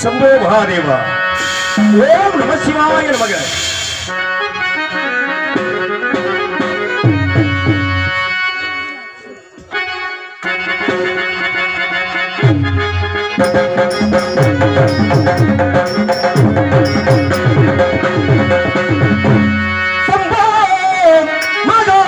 சம்போ மகாதேவா ஓம் நம சிவாய நமக சம்போ மகா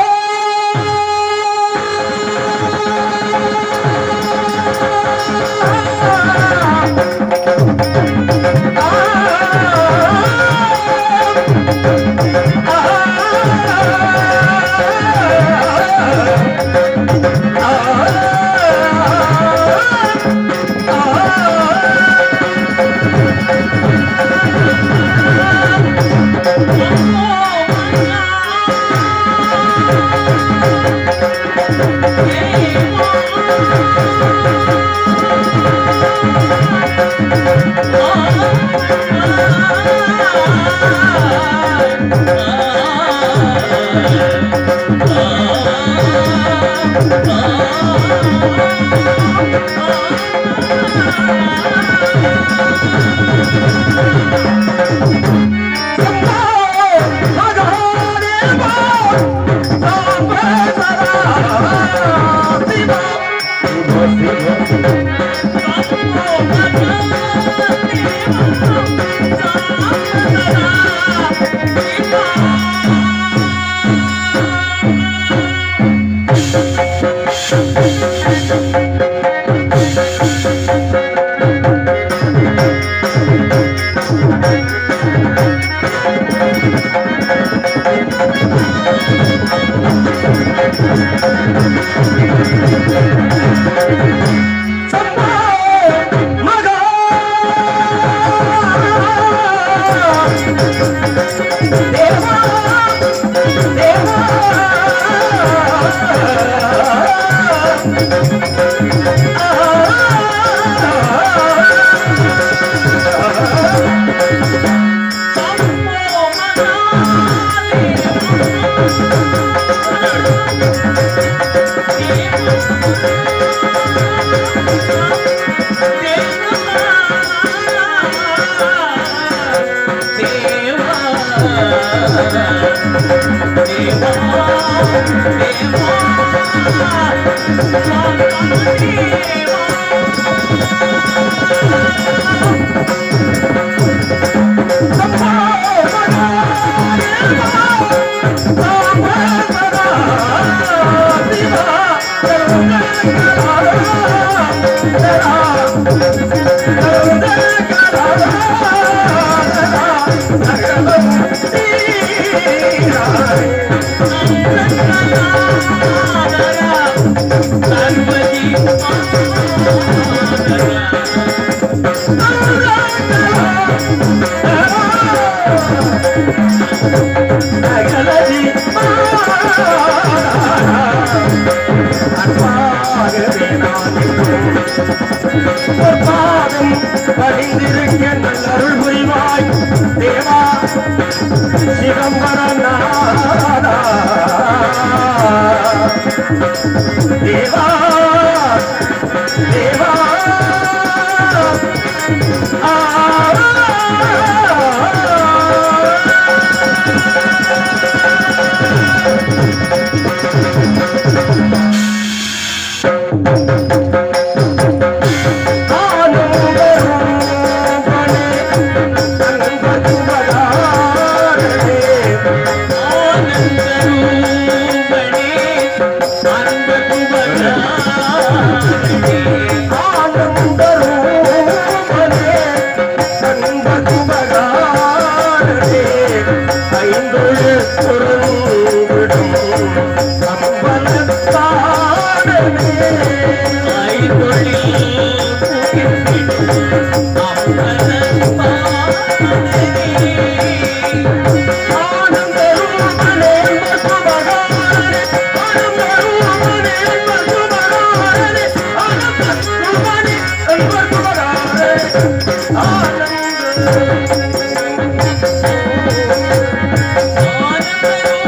பாதம் படிந்திருக்க நல்லருள் புரிவாய் தேவா சிதம்பரநாதா தேவா தேவா ஆ ஆனந்தம்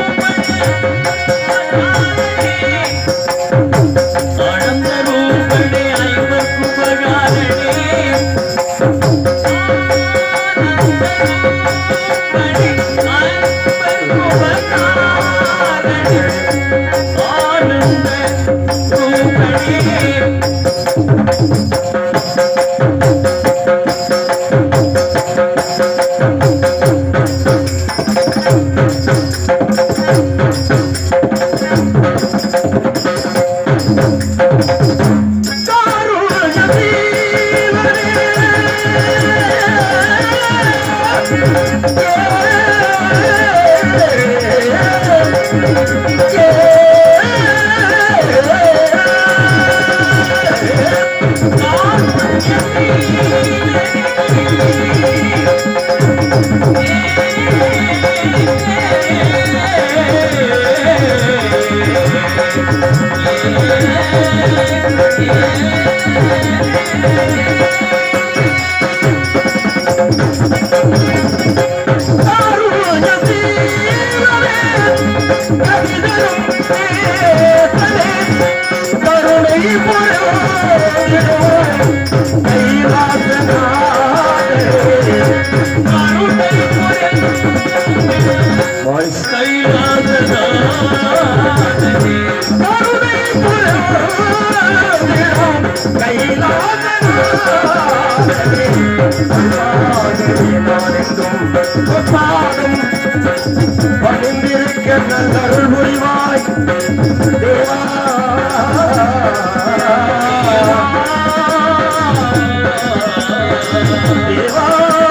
மிக்க நல்லருள் புரிவாய் தேவா தேவா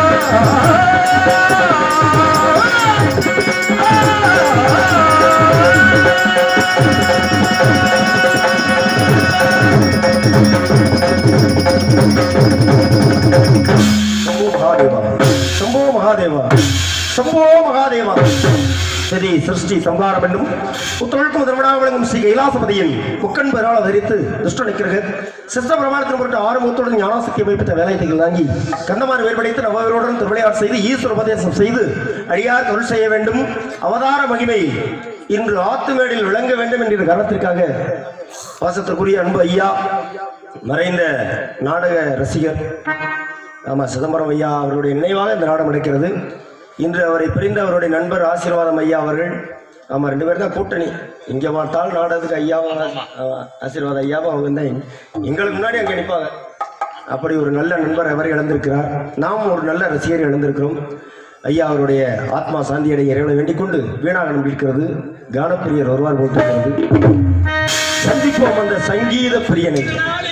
சம்போ மகாதேவா சம்போ மகாதேவா சம்போ மகாதேவா சரி சிருஷ்டி சம்ஹாரம் என்னும் புத்தொழுக்கும் திருவிழா விளங்கும் ஸ்ரீ கைலாசபதியின் முக்கன் பெறால் அவதரித்து துஷ்ட நிற்கிறது சிஸ்ட பிரமாணத்தின் பொருட்டு ஆறு முகத்துடன் ஞானாசக்தி வைப்பித்த வேலையத்தைகள் வாங்கி கந்தமாறு வேறுபடைத்து நவவரோடன் திருவிளையாட் செய்து ஈஸ்வர உபதேசம் செய்து அடியார் தொழில் செய்ய வேண்டும் அவதார மகிமை இன்று ஆத்துமேடில் விளங்க வேண்டும் என்ற காரணத்திற்காக வாசத்திற்குரிய அன்பு ஐயா மறைந்த நாடக ரசிகர் ஆமா சிதம்பரம் ஐயா அவர்களுடைய நினைவாக இந்த நாடகம் நடக்கிறது இன்று அவரை பிரிந்த அவருடைய நண்பர் ஆசீர்வாதம் ஐயா அவர்கள் ஆமா ரெண்டு பேரும் தான் கூட்டணி இங்க பார்த்தால் நாடகத்துக்கு ஐயாவும் ஆமா, ஆசீர்வாதம் ஐயாவும் அவங்க தான் எங்க- எங்களுக்கு முன்னாடி அங்கே நிற்பாங்க அப்படி ஒரு நல்ல நண்பர் அவர் இழந்திருக்கிறார் நாம் ஒரு நல்ல ரசிகர் இழந்திருக்கிறோம் ஐயா அவருடைய ஆத்மா சாந்தியடைய இறைவனை வேண்டிக் கொண்டு வீணாகனம் இருக்கிறது கானப்பிரியர் வருவார் போட்டிருக்கிறது சந்திப்போம் அந்த சங்கீத பிரியனை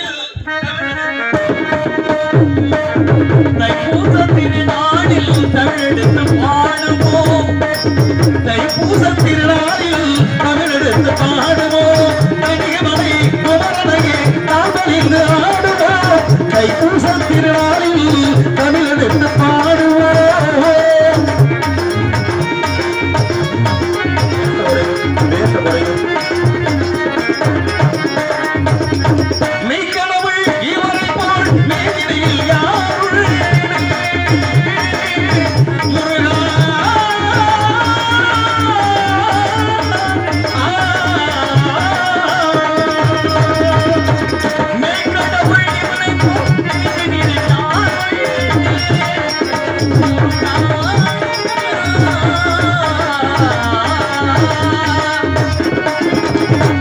தைப்பூச திருநாளில் தமிழெடுத்து பாடுவோம் தைப்பூச திருநாளில் தமிழெடுத்து பாடுவோம் தனியமலை குமரனையே நாங்கள் இங்கு ஆடுவோம் தைப்பூச திருநாளில் தமிழெடுத்து பாடுவோம் பேச முறையும் மெய்க்கடவுள் இவரை போல் மேதினியில் யாருள் முருகா மெய்க்கடவுள் இவரை போல் மேதினியில் யாருள்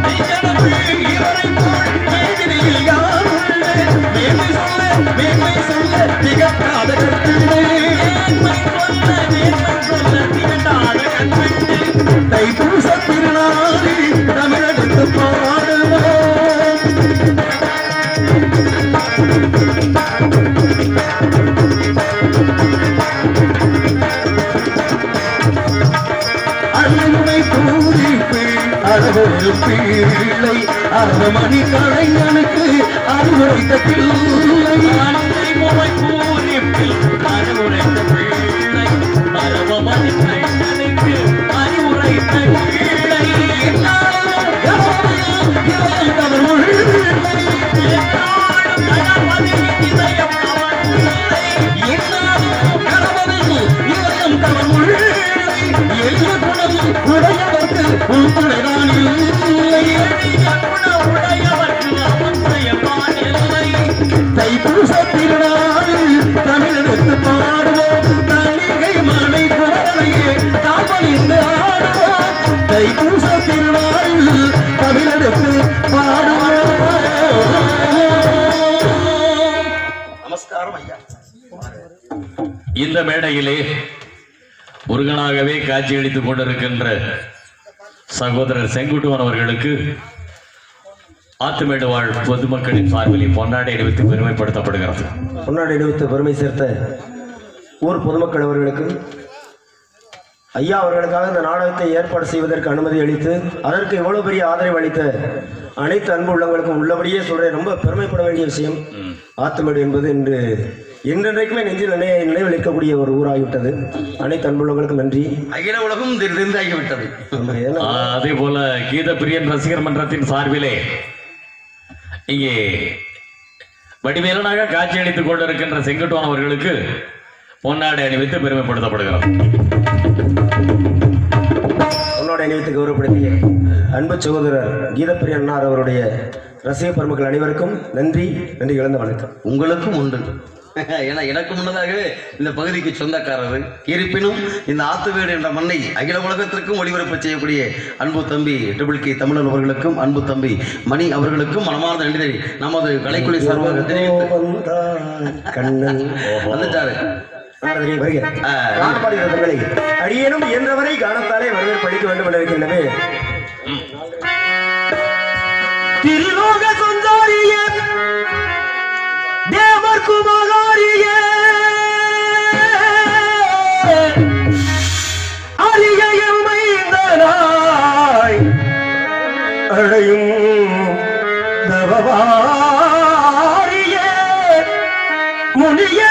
தைப்பூச திருநாளி தமிழெடுத்து பாடுவோம் அருமை பூரிப்பு அழகொரு பிள்ளை அருமணி கலைஞனுக்கு அருளைத்த பிள்ளை அன்னை முறை பூரிப்பில் அருளைத்த பிள்ளை அருமணி கலைஞனுக்கு அறிவுரைத்த பிள்ளை என்னாலும் கனவையில் இவன் தவறு உள்ளை. என்னாலும் கணவனின் இதயம் அவன் உள்ளை. என்னாலும் கணவனின் இதயம் தவறு உள்ளை. எளிய குணம் உடையவர்க்கு உள்துணைதான் இல்லை. எளிய குணம் உடையவர்க்கு அவன்துணையப்பான் இல்லை. தைப்பூச திருநாளில் தமிழெடுத்து பாடுவோம் தணிகை மலை குரலையே காப்பணிந்து ஆடுவோம் தைப்பூச திருநாளில் தமிழெடுத்து பாடுவோம் நமஸ்காரம் ஐயா இந்த மேடையிலே முருகனாகவே காட்சியளித்துக் கொண்டிருக்கின்ற சகோதரர் செங்குட்டுவன் அவர்களுக்கு ஆத்துமேடு வாழ் பொதுமக்களின் சார்பில் பொன்னாடை அணிவித்து பெருமைப்படுத்தப்படுகிறது பொன்னாடி எடுத்து பெருமை சேர்த்த ஊர் பொதுமக்கள் அவர்களுக்கு ஐயா அவர்களுக்காக இந்த நாடகத்தை ஏற்பாடு செய்வதற்கு அனுமதி அளித்து அதற்கு இவ்வளவு பெரிய ஆதரவு அளித்த அனைத்து அன்பு உள்ளவங்களுக்கும் உள்ளபடியே சொல்றேன் ரொம்ப பெருமைப்பட வேண்டிய விஷயம் ஆத்துமேடு என்பது இன்று என்றென்றைக்குமே நெஞ்சில் நினை நினைவில் இருக்கக்கூடிய ஒரு ஊராகிவிட்டது அனைத்து அன்புள்ளவங்களுக்கும் நன்றி அகில உலகம் தெரிந்தாகிவிட்டது நம்ம ஏன்னா ஆஹ், அதே போல கீத பிரியன் ரசிகர் மன்றத்தின் சார்பிலே இங்கே வடிவேலனாக காட்சியளித்துக் கொண்டிருக்கின்ற செங்குட்டுவன் அவர்களுக்கு பொன்னாடை அணிவித்து பெருமைப்படுத்தப்படுகிறது உன்னோட இணையத்தை கௌரவப்படுத்திய அன்பு சகோதரர் கீதப்பிரிய அண்ணார் அவருடைய ரசிக பெருமக்கள் அனைவருக்கும் நன்றி நன்றி இழந்த வணக்கம் உங்களுக்கும் உண்டு ஏன்னா எனக்கு முன்னதாகவே இந்த பகுதிக்கு சொந்தக்காரர் இருப்பினும் இந்த ஆத்துவேடு என்ற மண்ணை அகில உலகத்திற்கும் ஒளிபரப்பு செய்யக்கூடிய அன்பு தம்பி ட்ரிபிள் கே தமிழன் அவர்களுக்கும் அன்பு தம்பி மணி அவர்களுக்கும் மனமார்ந்த நன்றி நமது கலைக்குழி சார்பாக தெரிவித்து வந்தான் கண்ணன் வந்துட்டாரு நாரதரே வருகிறேன் ஆ, காணப்பாடி ரதங்களை அடியேனும் இயன்றவரை காணத்தாலே வரவேற்பு அளிக்க வேண்டும் என இருக்கின்றமே திருலோக சுந்தரிய தேவர் குமாரிய அரியயம் மைந்தனாய் அழையும் தவவாரிய முனிய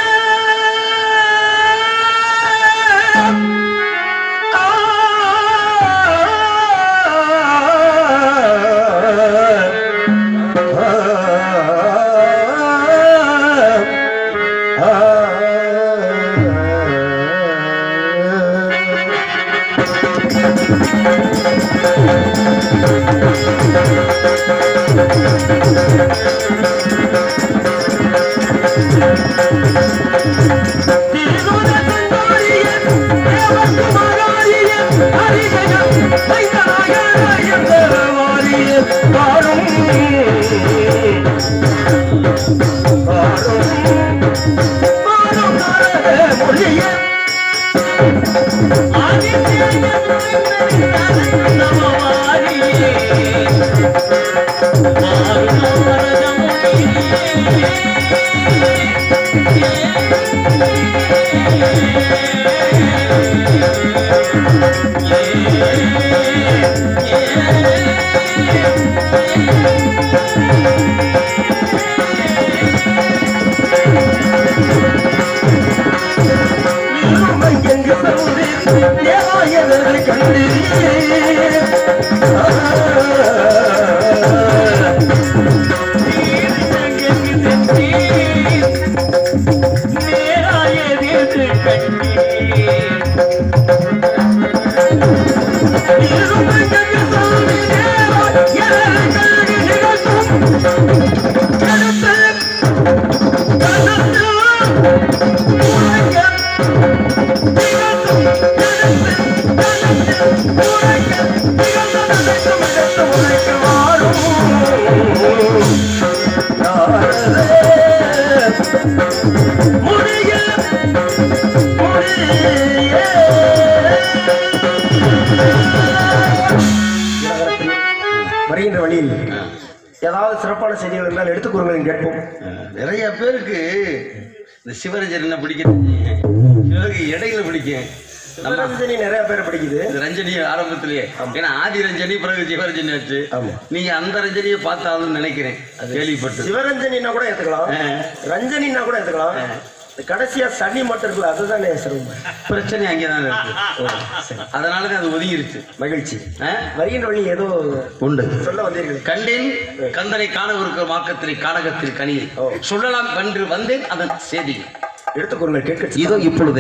வருகின்ற வழியில் ஏதாவது சிறப்பான செய்திகள் இருந்தால் எடுத்துக் கூறுங்கள் கேட்போம் நிறைய பேருக்கு இந்த சிவரஞ்சன் என்ன பிடிக்கும் சிவருக்கு இடையில பிடிக்கும் நம்ம சிவரஞ்சனி நிறைய பேர் பிடிக்குது இந்த ரஞ்சனி ஆரம்பத்திலேயே ஏன்னா ஆதி ரஞ்சனி பிறகு சிவரஞ்சனி ஆச்சு ஆமா. நீங்க அந்த ரஞ்சனியை பார்த்தாலும் நினைக்கிறேன் கேள்விப்பட்டு சிவரஞ்சனின்னா கூட எடுத்துக்கலாம் ஆ. ரஞ்சனின்னா கூட எடுத்துக்கலாம் இந்த கடைசியா சனி மட்டும் இருக்குல்ல அதுதானே சிரமம் பிரச்சனை அங்கேதான் இருக்கு அதனாலதான் அது ஒதுங்கிருச்சு மகிழ்ச்சி ஆ? வருகின்ற வழி ஏதோ உண்டு சொல்ல வந்தீர்கள் கண்டேன் கந்தனை காணவிருக்கிற மாக்கத்தில் கானகத்தில் கனியை ஓ. சொல்லலாம் என்று வந்தேன் அதன் செய்தி எடுத்துக் கூறுங்கள் கேட்க இதோ இப்பொழுதே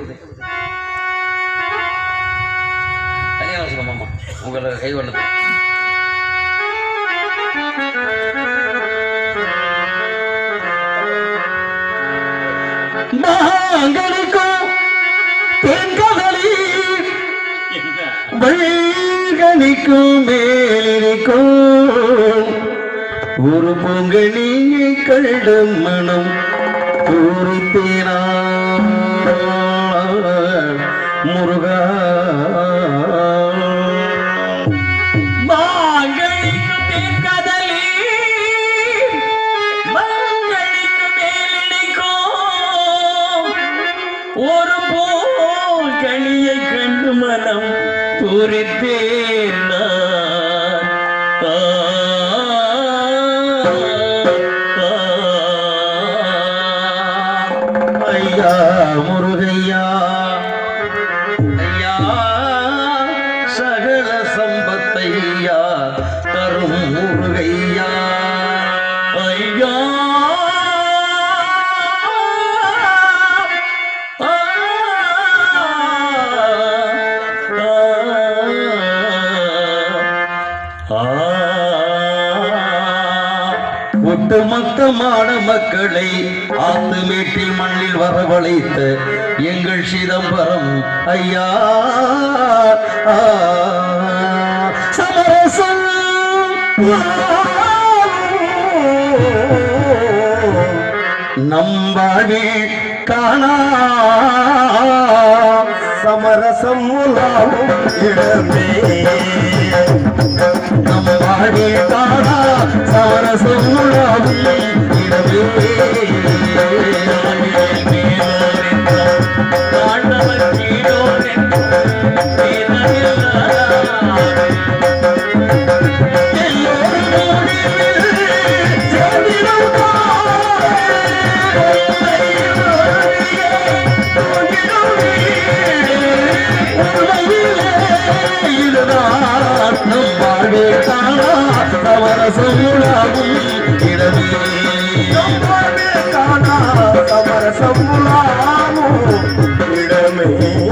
கல்யாணம் வச்சுக்கோ மாமா உங்களை கை வண்ணது மாங்கனிக்கும் தென்கடலி வைகனிக்கும் மேலிருக்கும் ஒரு பொங்கலியை கண்ட மனம் பூரித்தேனா முருகா மாங்கனிக்கும் தென்கதலி, மங்களிக்கும் மேலிடிக்கும். ஒரு போகணியை கண்டு மனம் பூரித்தேன் நான். ஆ, ஆ, ஐயா முருகையா ஐயா சகல சம்பத்தையா தரும் முருகையா ஐயா ஆ, ஆ, ஆ. ஒட்டுமொத்தமான மக்களை ஆத்துமேட்டில் மண்ணில் வரவழைத்த எங்கள் சிதம்பரம் ஐயா ஆ, சமரசம் நம்பாழே காணா சமரசம் உலாவும் இடமே நம் வாழ்வே காணா சமரசம் உலாவும் இடமே காணா சமரசம் உலாவும் இடமே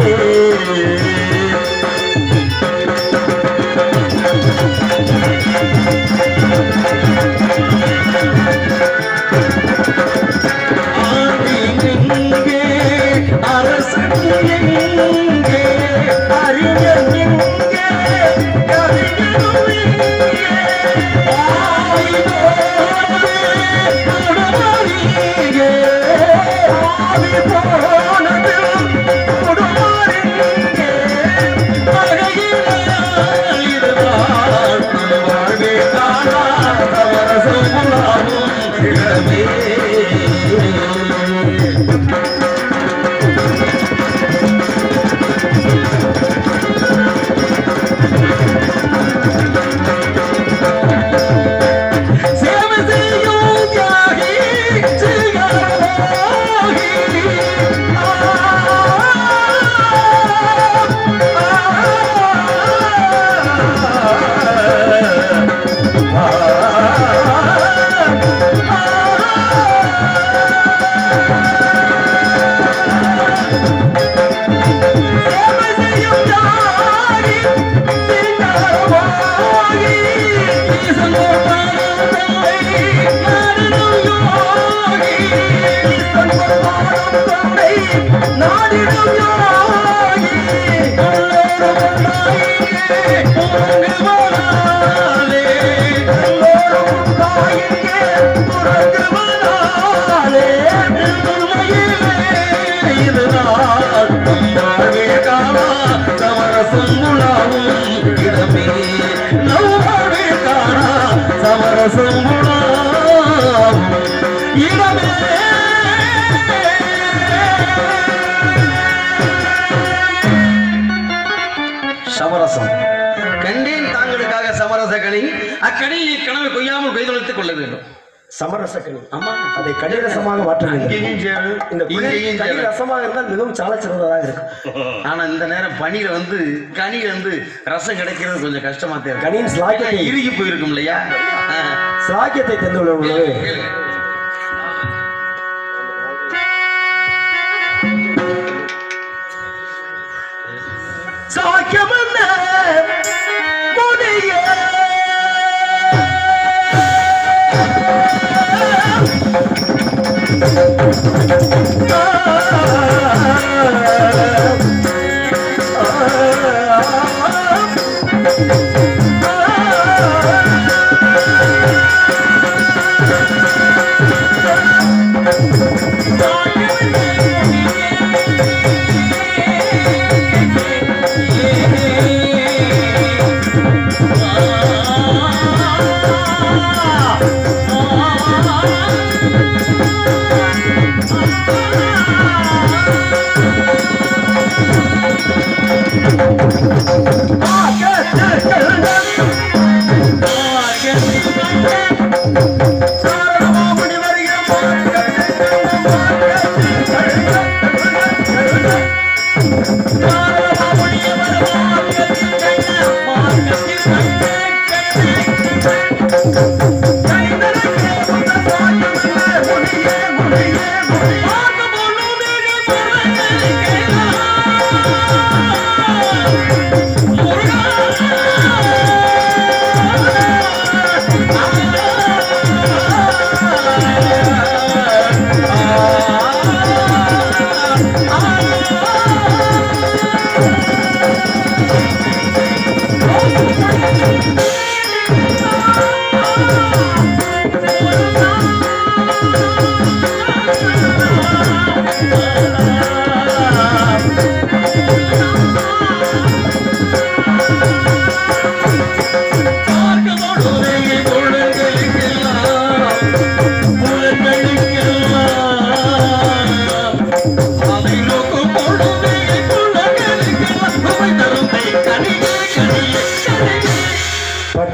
சமரசம் கண்டேன் தாங்களுக்காக சமரச கனி அக்கனியை கனவை கொய்யாமல் கொய்தொழித்துக் கொள்ள வேண்டும் சமரசக்கணி ஆமா அதை கடிரசமாக மாற்ற வேண்டும் இங்கேயும் சேரு இந்த இங்கேயும் கனி சேரு ரசமாக இருந்தால் மிகவும் சால சிறந்ததாக இருக்கும் ஆனா இந்த நேரம் பனியில வந்து கனியில வந்து ரசம் கிடைக்கிறது கொஞ்சம் கஷ்டமா தெரியும் கனியின் ஸ்லாக்கியத்தை இறுகி போயிருக்கும் இல்லையா ஆ. ஸ்லாக்கியத்தை தந்துள்ளவர்களே கேளு. சாக்கியமன்ன முனியே ஆ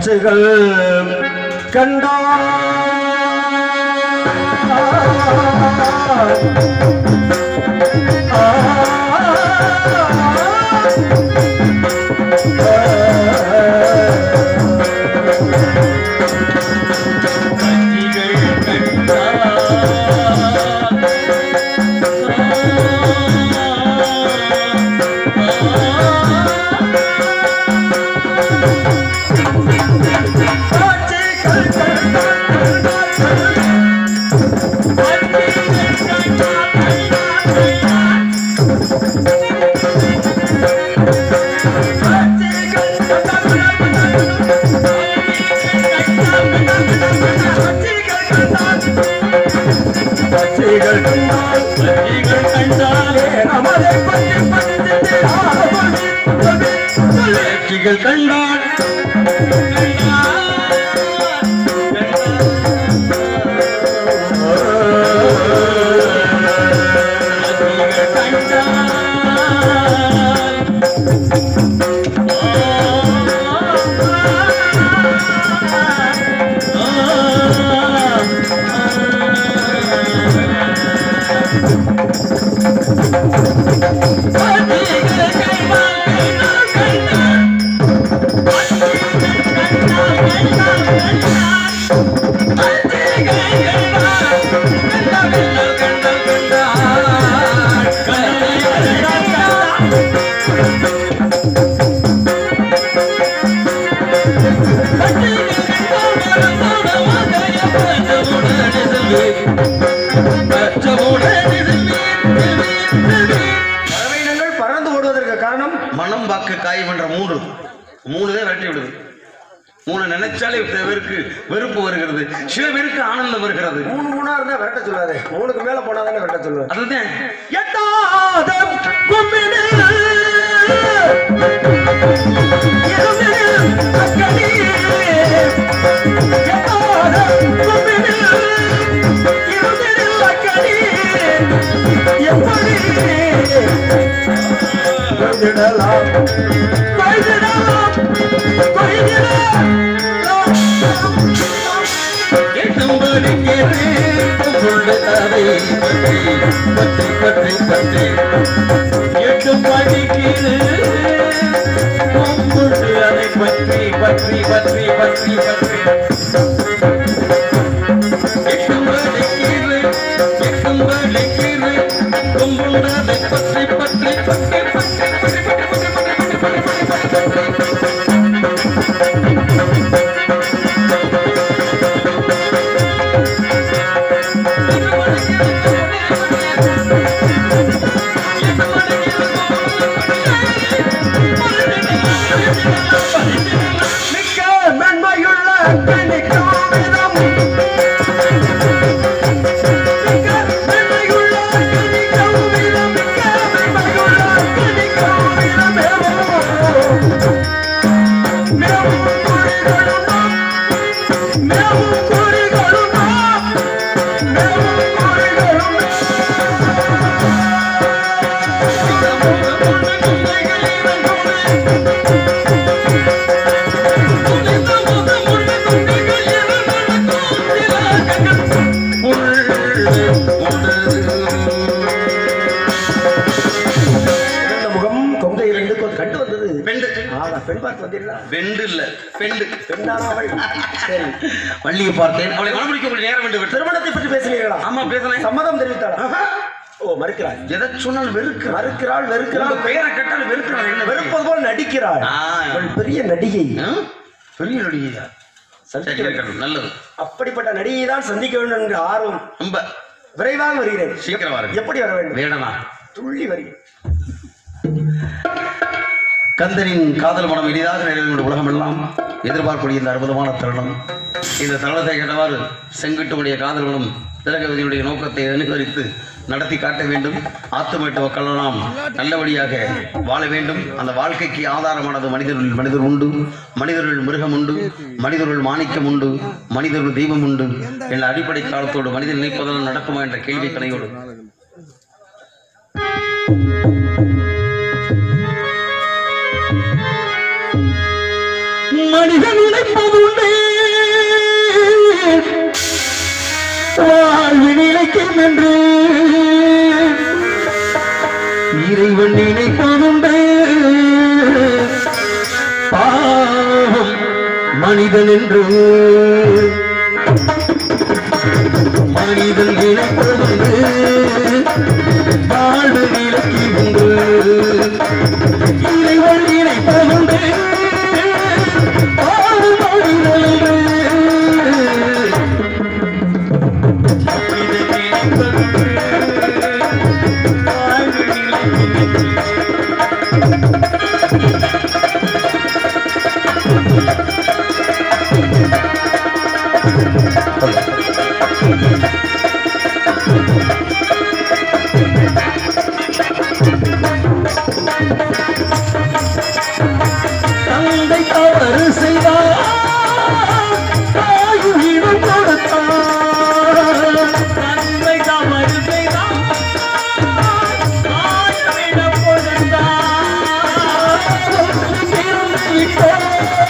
காட்சிகள் கண்டார் காட்சிகள் கண்டால் நமதை பற்றி பற்றி காட்சிகள் கண்டால் பறவையினங்கள் பறந்து ஓடுவதற்கு காரணம் மனம் வாக்கு காயம் என்ற மூன்று மூணு தான் விரட்டி விடுது மூணு நினைச்சாலே சில பேருக்கு வெறுப்பு வருகிறது சில பேருக்கு ஆனந்தம் வருகிறது மூணு மூணா இருந்தா விரட்ட சொல்லாதே மூணுக்கு மேல போனாதானே விரட்ட சொல்லுவேன் அதுதான் எட்டாத கும்பிடில் இருமில் அக்கடி. எட்டாத கும்பிடில் இருமில் அக்கடி. எப்படி கொய்திடலாம் கொய்திடலாம் கொய்திடலாம் பற்றி பற்றி பற்றி பற்றி பற்றி மிக்க மென்மையுள்ள கணிக்கும் விதம் மிக்க மென்மையுள்ள கணிக்கும் விதம் மிக்க மென்மையுள்ள கணிக்கும் விதம் மேவும் மேவும் குறிகளுண்டோ மேவும் குறிகளுண்டோ மேவும் குறிகளுண்டோ இந்த முகம் கொங்கையிலிருந்து கொஞ்சம் கண்டு வந்தது பெண்டு ஆமா பெண் பார்த்து வந்தீங்களா பெண்டு இல்ல பெண்டு பெண்ணானா அவள் சரி வள்ளியை பார்த்தேன் அவளை மனப்பிடிக்க ஒரு நேரம் வேண்டும் திருமணத்தை பற்றி பேசுகிறீர்களா ஆமா பேசலாம் சம்மதம் தெரிவித்தாளா ஓ மறுக்கிறாள் எதை சொன்னாலும் வெறுக்கிறார் மறுக்கிறாள் வெறுக்கிறாள் பெயரை கேட்டாலும் வெறுக்கிறார் என்ன வெறுப்பது போல் நடிக்கிறாள் ஆ. அவள் பெரிய நடிகை ஆ? பெரிய நடிகையா சரி சந்திக்க வேண்டும். இருக்கட்டும் நல்லது அப்படிப்பட்ட நடிகையை தான் சந்திக்க வேண்டும் என்கிற ஆர்வம் ரொம்ப விரைவாக வருகிறேன் சீக்கிரம் வாருங்க எப்படி வர வேண்டும் வேடனா துள்ளி வருகிறேன் கந்தனின் காதல் மனம் இனிதாக நிறைவேறும் உலகம் எல்லாம் எதிர்பார்க்கக்கூடிய இந்த அற்புதமான தருணம் இந்த தருணத்தை கேட்டவாறு செங்குட்டுடைய காதல் மனம் திலகவதியுடைய நோக்கத்தை அனுசரித்து நடத்தி காட்ட வேண்டும் ஆத்துமேட்டு மக்களெல்லாம் நல்லபடியாக வாழ வேண்டும் அந்த வாழ்க்கைக்கு ஆதாரமானது மனிதர்கள் மனிதர் உண்டு மனிதர்கள் மிருகம் உண்டு மனிதர்கள் மாணிக்கம் உண்டு மனிதர்கள் தெய்வம் உண்டு என்ற அடிப்படை காலத்தோடு மனிதன் நினைப்பதெல்லாம் நடக்குமா என்ற கேள்வி கணையோடு மனிதன் நினைப்பதுண்டே வாழ்வு நிலைக்கும் என்று இறைவன் நினைப்பதுண்டு பாவம் மனிதன் என்று மனிதன் நினைப்பதுண்டு வாழ்வு நிலைக்கும் என்று இறைவன் நினைப்பதுண்டு பாவம் மனிதன் என்று தந்தை தவறு செய்தார் தாயுயிரம் கொடுத்தார் தந்தை தவறு செய்தார் ஆயிரம் கொடுத்தார் பிறந்து விட்டார்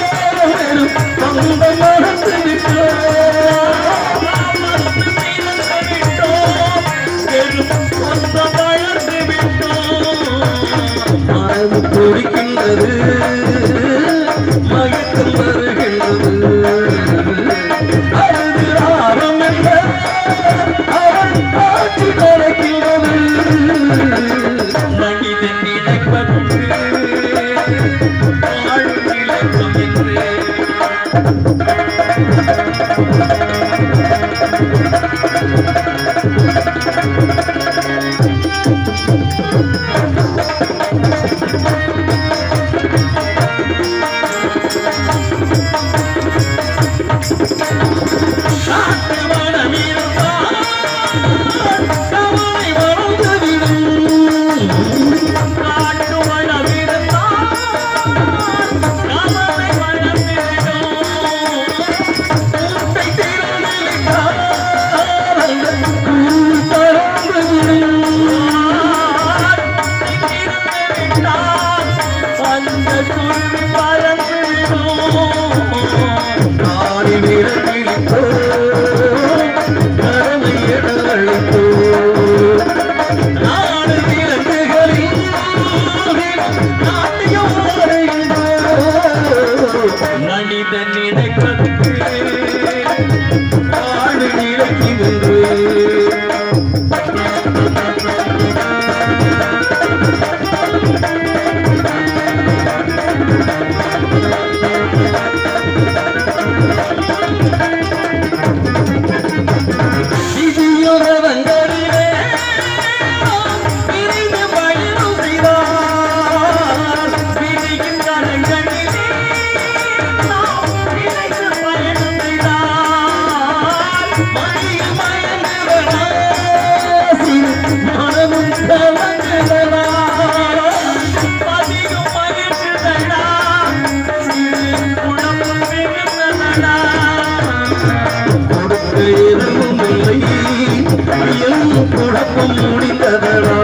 தந்தை மறந்து விட்டார் மரபு துடிக்கின்றது மயக்கம் வருகின்றது அழுது ஆரம் என்ற அவன் ஆட்சி நடக்கின்றது மனிதன் நினைப்பதுண்டு வாழ்வு நிலைக்கும் என்று கவலை மறந்துவிடும் காட்டு வளமிருந்தால் கவலை வளர்ந்திடும் மூட்டை திறந்து விட்டால் அந்த கூறு பறந்துவிடும் அந்த குருவி பறந்துவிடும் நாடி விரட்டிலிட்டோ கடமை என அழைத்தோ நாடு விலங்குகளின் நாட்டியம் வருகின்றோ மனிதன் நினைப்பதற்கு நாடு நிலைக்கின்று விதியுறவங்களிலே பிரிந்து பயணம் செய்தார் விதியின் கரங்களிலே நாம் விரைந்து பயணம் செய்தால் மடியில் மயங்குவதா மனமும் கலங்குவதா அதிகம் மகிழ்ந்ததடா சிறு குழப்பம் மிகுந்ததடா கொடுக்க எதுவும் இல்லை என் குழப்பம் முடிந்ததடா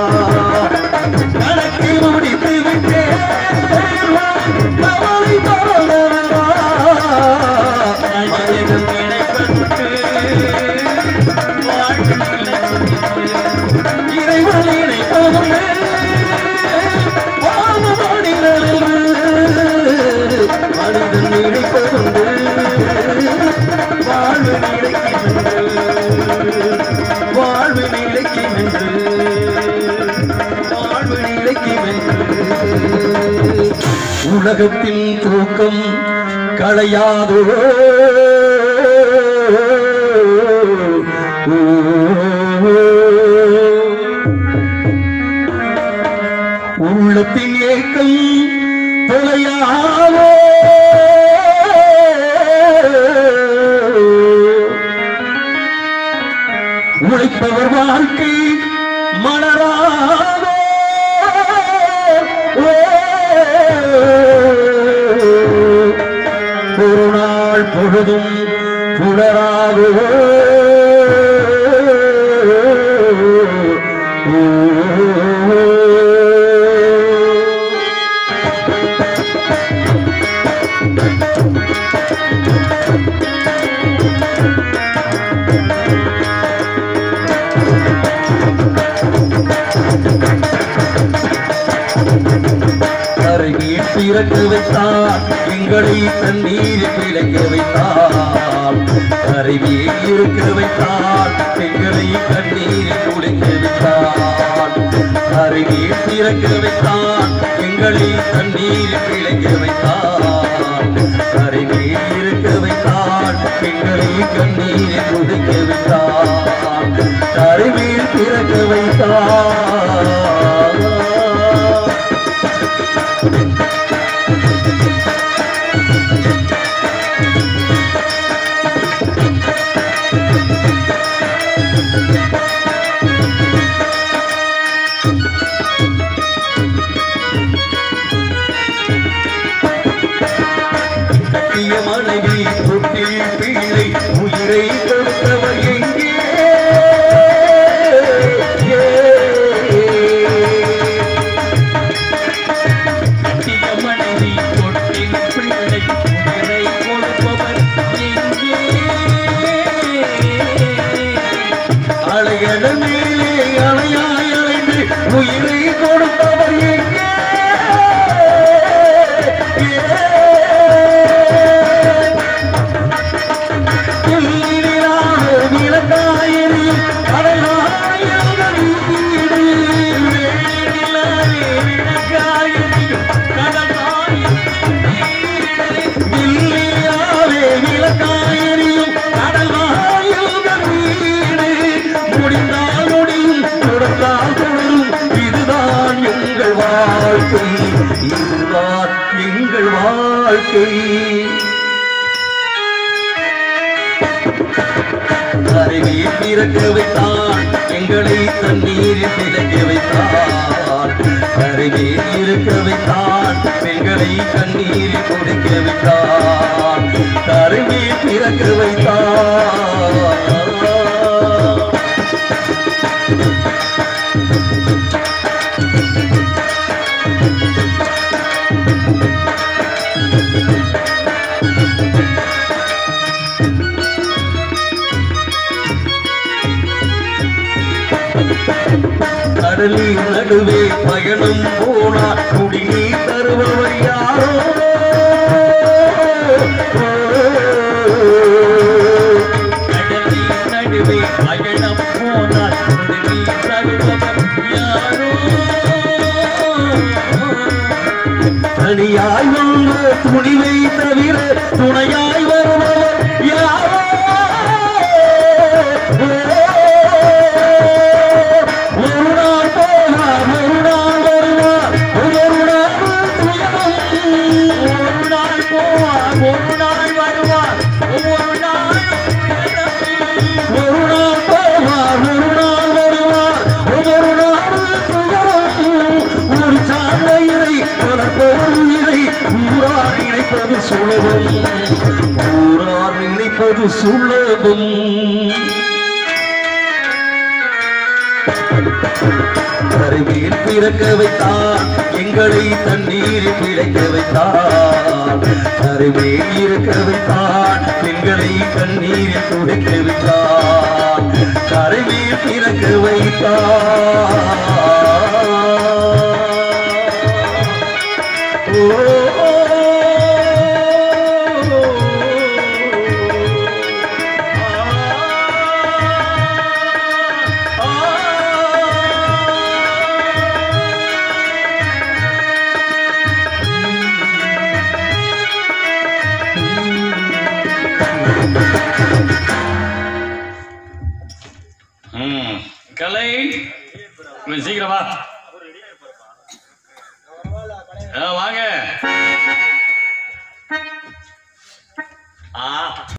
கணக்கு முடித்து விட்டேன் கவலை பரவலா மனிதன் நினைப்பதற்கு வாழ்வு நிலைக்கும் இறைவன் நினைப்பதுமே வானவாடிகளில் மனிதன் நினைப்பதுண்டு வாழ்வு நிலைக்கின்ற வாழ்வு நிலைக்கின்ற வாழ்வு நிலைக்கின்ற உலகத்தின் தூக்கம் களையாதோ உள்ளத்தின் ஏக்கம் தொலையாதோ உழைப்பவர் வாழ்க்கை மலராதோ ஒரு நாள் பொழுதும் புலராதோ பிறக்க வைத்தார் எங்களை தண்ணீர் பிழைக்க வைத்தார் கரைமேல் இருக்க வைத்தார் எங்களை கண்ணீர் குடிக்க வைத்தார் கரைமேல் பிறக்க வைத்தார் எங்களை தண்ணீர் பிழைக்க வைத்தார் கரைமேல் இருக்க வைத்தார் எங்களை கண்ணீர் குடிக்க வைத்தார் கரைமேல் பிறக்க வைத்தார் கட்டிய மனைவி தொட்டில் பிள்ளை உயிரை கொடுத்தவர் எங்கே கட்டிய மனைவி தொட்டில் பிள்ளை உயிரை கொடுப்பவர் எங்கே அலையட மேலே அலையாய் அலைந்து உயிரை கொடுத்தவர் எங்கே எல்லிலான விளக்காயரில் கடலாயங்கள் வீடு வேலினிலாவே விளக்காயறியும் கடலாயும் வில்லியாவே விளக்காயரியும் கடலாயங்கள் வீடு முடிந்தால் முடியும் கொடுத்தால் தொடரும் இதுதான் எங்கள் வாழ்க்கை இதுதான் எங்கள் வாழ்க்கை கரைமேல் பிறக்க வைத்தான் எங்களை தண்ணீரில் பிழைக்க வைத்தான் கரைமேல் இருக்க வைத்தான் பெண்களை கண்ணீரில் குடிக்க வைத்தான் கரைமேல் பிறக்க வைத்தான் கடலின் நடுவே பயணம் போனார் குடிநீர் தருபவர் யாரோ கடலின் நடுவே பயணம் போனார் நீ தருபவர் யாரோ தனியாய் வந்த துணிவை தவிர துணையாய் வருபவர் யாரோ ஒரு நாள் போனார் ஒரு நாள் வருவார் ஒரு நாள் துயரம் ஒரு நாள் போவார் ஒரு நாள் வருவார் ஒவ்வொரு நாள் ஒரு நாள் போவார் ஒரு நாள் வருவார் ஒவ்வொரு நாள் துயரம் ஒரு சாலையினை வளர்ப்பவர் உயிரை ஊரார் நினைப்பது சுலபம் ஊரார் நினைப்பது சுலபம் கருவியில் பிறக்க வைத்தான் எங்களை தண்ணீரில் பிழைக்க வைத்தான் கருவியில் இருக்க வைத்தான் பெண்களை கண்ணீரில் துடைக்க வைத்தான் கருவியில் பிறக்க வைத்தான் ம் கலை கொஞ்சம் சீக்கிரம் வா ஆ, வாங்க ஆ